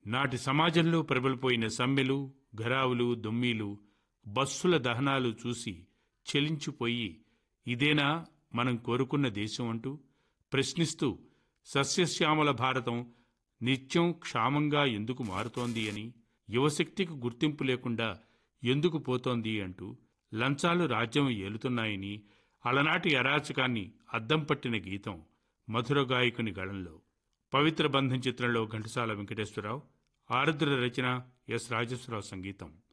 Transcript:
నాటి సమాజంలో ప్రబలిపోయిన సమ్మెలు ఘరావులు దొమ్మీలు బస్సుల దహనాలు చూసి చెలించిపోయి ఇదేనా మనం కోరుకున్న దేశం అంటూ ప్రశ్నిస్తూ సస్యశ్యామల భారతం నిత్యం క్షామంగా ఎందుకు మారుతోంది అని యువశక్తికి గుర్తింపు లేకుండా ఎందుకు పోతోంది అంటూ లంచాలు రాజ్యం ఏలుతున్నాయని అలనాటి అరాచకాన్ని అద్దం పట్టిన గీతం మధుర గాయకుని గళంలో పవిత్ర బంధం చిత్రంలో ఘంటసాల వెంకటేశ్వరరావు ఆరుద్ర రచన ఎస్ రాజేశ్వరరావు సంగీతం